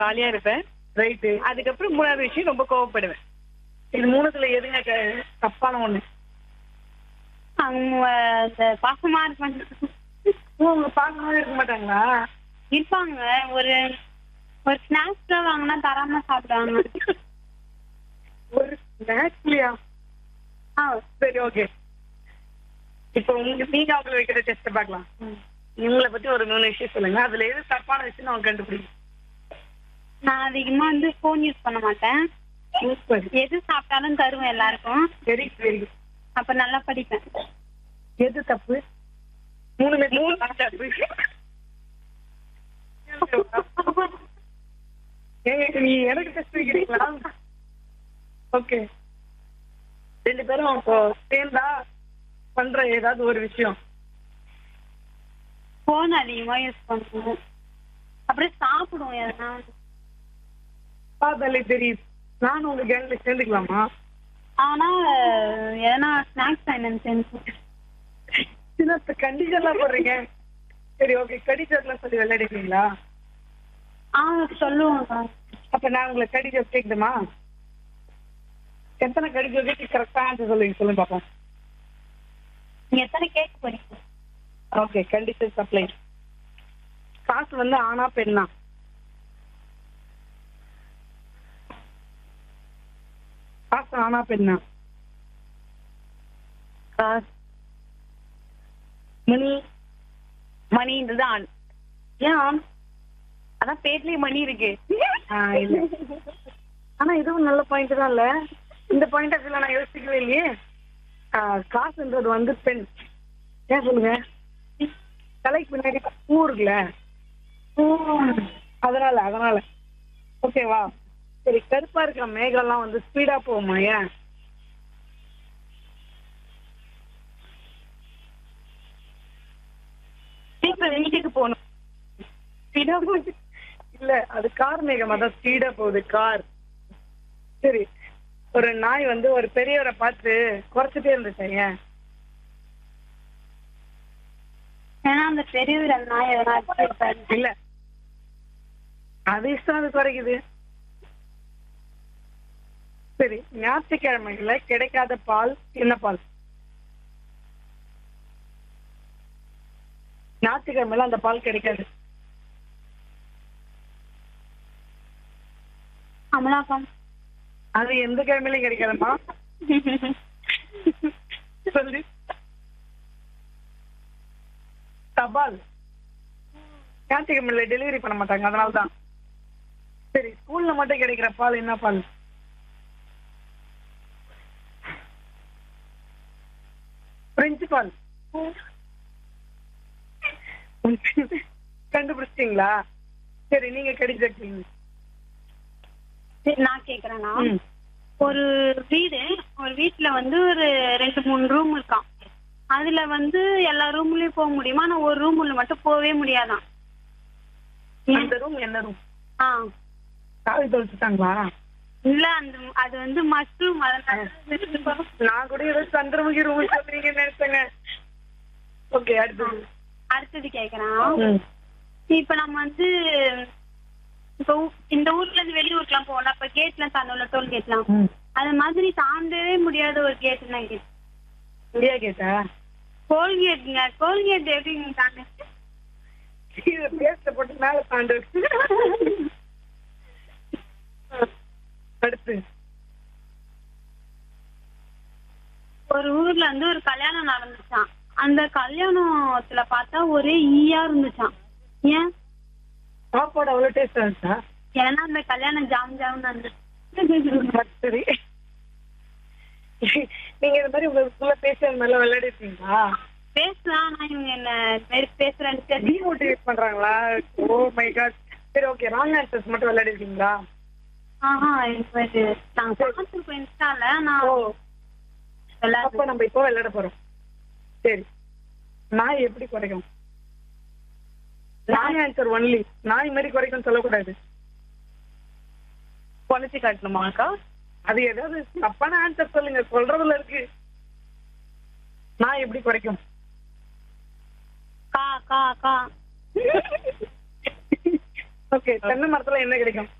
ஜாலியா இருப்பேன் ரைட்டு அதுக்கப்புறம் மூணாவது விஷயம் ரொம்ப கோவப்படுவேன் இது மூணுத்துல எதுங்க க- தப்பான ஒண்ணு அவங்க இந்த பாசமா இருப்பாங்க ஓ, உங்க பார்க்கவே இருக்க மாட்டாங்களா இருப்பாங்க ஒரு ஒரு ஸ்நாக்ஸ் வாங்கினா தராம சாப்பிடுவாங்க ஒரு ஸ்நாக்ஸ்லயா ஆ சரி ஓகே இப்போ உங்க நீங்க அவங்களை வைக்கிற டெஸ்ட் பார்க்கலாம் இவங்களை பத்தி ஒரு மூணு விஷயம் சொல்லுங்க அதுல எது தப்பான விஷயம் அவங்க கண்டுபிடிக்கும் நான் அதிகமா வந்து ஃபோன் யூஸ் பண்ண மாட்டேன் சூப்பர் எது சாப்பிட்டாலும் தருவேன் எல்லாருக்கும் வெரி வெரி அப்ப நல்லா படிப்பேன் எது தப்பு மூணு மூணு தப்பு ஏங்க நீ எனக்கு டெஸ்ட் வைக்கிறீங்களா ஓகே ரெண்டு பேரும் இப்போ சேர்ந்தா பண்ற ஏதாவது ஒரு விஷயம் ஃபோன் அதிகமா யூஸ் பண்ணுவோம் அப்புறம் சாப்பிடுவோம் எதனா பார்த்தாலே தெரியுது நானும் உங்க கேங்ல சேர்ந்துக்கலாமா ஆனா எதனா ஸ்நாக்ஸ் என்னன்னு தெரிஞ்சு சின்ன கண்டிஷன்லாம் போடுறீங்க சரி ஓகே கடிச்சர்லாம் சொல்லி விளையாடுவீங்களா ஆ சொல்லுவாங்க அப்ப நான் உங்களை கடிச்ச கேட்குதுமா எத்தனை கடிச்ச கேட்டு கரெக்டா ஆன்சர் சொல்லுங்க சொல்லுங்க பாப்போம் நீங்க எத்தனை கேட்க போறீங்க ஓகே கண்டிஷன் சப்ளை காசு வந்து ஆனா பெண்ணா காசு ஆனா பெண்ணா காசு மணி மணின்றது ஆண் ஏன் ஆண் அதான் பேர்லயே மணி இருக்கு ஆ, இல்ல ஆனா இதுவும் நல்ல பாயிண்ட் தான் இல்ல இந்த பாயிண்ட் ஆஃப் நான் யோசிக்கவே இல்லையே ஆ, காசுன்றது வந்து பெண் ஏன் சொல்லுங்க தலைக்கு பின்னாடி பூ இருக்குல்ல பூ அதனால அதனால ஓகேவா சரி கருப்பா இருக்கிற மேகம்லாம் வந்து ஸ்பீடா போகுமா ஏன் இப்ப வீட்டுக்கு போகணும் ஸ்பீடா போகுது இல்ல அது கார் மேகம் அதான் ஸ்பீடா போகுது கார் சரி ஒரு நாய் வந்து ஒரு பெரியவரை பார்த்து குறைச்சிட்டே இருந்துச்சு ஏன் ஏன்னா அந்த பெரியவர் அந்த நாய் எதனா அடிச்சிருப்பாரு இல்ல அது இஷ்டம் அது குறைக்குது சரி ஞாயிற்றுக்கிழமைகள்ல கிடைக்காத பால் என்ன பால் ஞாயிற்றுக்கிழமையில அந்த பால் கிடைக்காது அமலாக்கம் அது எந்த கிழமையிலும் கிடைக்காதுமா சொல்லு தபால் ஞாயிற்றுக்கிழமையில டெலிவரி பண்ண மாட்டாங்க அதனாலதான் சரி ஸ்கூல்ல மட்டும் கிடைக்கிற பால் என்ன பால் பிரெஞ்சு பால் கண்டுபிடிச்சிட்டீங்களா சரி நீங்க கடிச்சிருக்கீங்க சரி நான் கேக்குறேன்னா ம். ஒரு வீடு ஒரு வீட்ல வந்து ஒரு ரெண்டு மூணு ரூம் இருக்கான் அதுல வந்து எல்லா ரூம்லயும் போக முடியுமா ஆனா ஒரு ரூம்ல மட்டும் போகவே முடியாதான் அந்த ரூம் என்ன ரூம் ஆ சாவி தொலைச்சிட்டாங்களா இல்ல அந்த அது வந்து மஷ்ரூம் அதனால நான் கூட ஏதோ சந்திரமுகி ரூம் சொல்றீங்கன்னு நினைச்சேங்க ஓகே அடுத்தது அடுத்தது கேக்குறேன் ம். இப்ப நம்ம வந்து இப்ப ஊ- இந்த ஊர்ல இருந்து வெளியூருக்குலாம் போகலாம் இப்ப கேட்ல தாண்டோம்ல டோல் கேட்லாம் ம். அது மாதிரி தாண்டவே முடியாத ஒரு கேட் நான் கேட்டேன் இந்தியா கேட்டா கோல்கேட்ங்க கோல்கேட் எப்படிங்க தாண்ட கீழே பேஸ்ட போட்டு மேல தாண்டு அடுத்து ஒரு ஊர்ல வந்து ஒரு கல்யாணம் நடந்துச்சான் அந்த கல்யாணத்துல பார்த்தா ஒரே ஈயா இருந்துச்சான் ஏன் சாப்பாடு அவ்வளவு டேஸ்டா இருந்துச்சா ஏன்னா அந்த கல்யாணம் ஜாம் ஜாம் இருந்துச்சு சரி நீங்க இந்த மாதிரி உங்க ஸ்கூல்ல பேசி அந்த மாதிரிலாம் விளையாடிருக்கீங்களா பேசலாம் ஆனா இவங்க என்ன இது மாதிரி பேசுறேன்னு தெரியும் டிமோட்டிவேட் பண்றாங்களா ஓ மை காட் சரி ஓகே ராங் ஆன்சர்ஸ் மட்டும் விளையாடிருக்கீங்களா ஆஹா இப்ப இது நாங்க பார்த்துருக்கோம் இன்ஸ்டால நான் ஓ விளையாடுறேன். அப்ப நம்ம இப்போ விளையாட போறோம் சரி நாய் எப்படி குறைக்கும் நாய் ஆன்சர் ஒன்லி நாய் மாதிரி குறைக்கும் சொல்லக்கூடாது குறைச்சி காட்டணுமாக்கா அது ஏதாவது தப்பான ஆன்சர் சொல்லுங்க சொல்றதுல இருக்கு நாய் எப்படி குறைக்கும் கா கா கா ஓகே தென்னை மரத்துல என்ன கிடைக்கும்